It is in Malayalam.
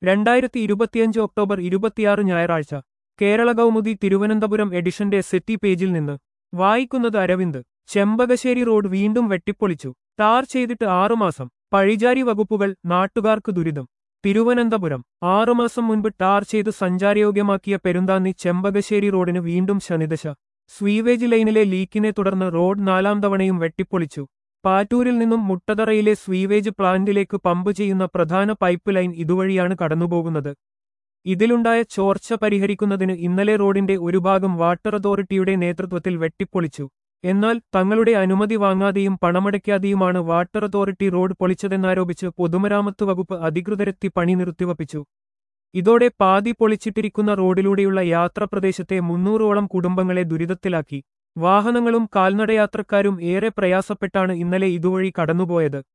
രണ്ടായിരത്തി ഇരുപത്തിയഞ്ച് ഒക്ടോബർ ഇരുപത്തിയാറ് ഞായറാഴ്ച കേരള കൗമുദി തിരുവനന്തപുരം എഡിഷന്റെ സെറ്റി പേജിൽ നിന്ന് വായിക്കുന്നത് അരവിന്ദ് ചെമ്പകശ്ശേരി റോഡ് വീണ്ടും വെട്ടിപ്പൊളിച്ചു ടാർ ചെയ്തിട്ട് ആറുമാസം പഴിചാരി വകുപ്പുകൾ നാട്ടുകാർക്ക് ദുരിതം തിരുവനന്തപുരം ആറുമാസം മുൻപ് ടാർ ചെയ്ത് സഞ്ചാരയോഗ്യമാക്കിയ പെരുന്താന്നി ചെമ്പകശ്ശേരി റോഡിന് വീണ്ടും ശനിദശ സ്വീവേജ് ലൈനിലെ ലീക്കിനെ തുടർന്ന് റോഡ് നാലാം തവണയും വെട്ടിപ്പൊളിച്ചു പാറ്റൂരിൽ നിന്നും മുട്ടതറയിലെ സ്വീവേജ് പ്ലാന്റിലേക്ക് പമ്പ് ചെയ്യുന്ന പ്രധാന പൈപ്പ് ലൈൻ ഇതുവഴിയാണ് കടന്നുപോകുന്നത് ഇതിലുണ്ടായ ചോർച്ച പരിഹരിക്കുന്നതിന് ഇന്നലെ റോഡിന്റെ ഒരു ഭാഗം വാട്ടർ അതോറിറ്റിയുടെ നേതൃത്വത്തിൽ വെട്ടിപ്പൊളിച്ചു എന്നാൽ തങ്ങളുടെ അനുമതി വാങ്ങാതെയും പണമടയ്ക്കാതെയുമാണ് വാട്ടർ അതോറിറ്റി റോഡ് പൊളിച്ചതെന്നാരോപിച്ച് പൊതുമരാമത്ത് വകുപ്പ് അധികൃതരെത്തി പണി നിർത്തിവപ്പിച്ചു ഇതോടെ പാതി പൊളിച്ചിട്ടിരിക്കുന്ന റോഡിലൂടെയുള്ള യാത്ര പ്രദേശത്തെ മുന്നൂറോളം കുടുംബങ്ങളെ ദുരിതത്തിലാക്കി വാഹനങ്ങളും കാൽനടയാത്രക്കാരും ഏറെ പ്രയാസപ്പെട്ടാണ് ഇന്നലെ ഇതുവഴി കടന്നുപോയത്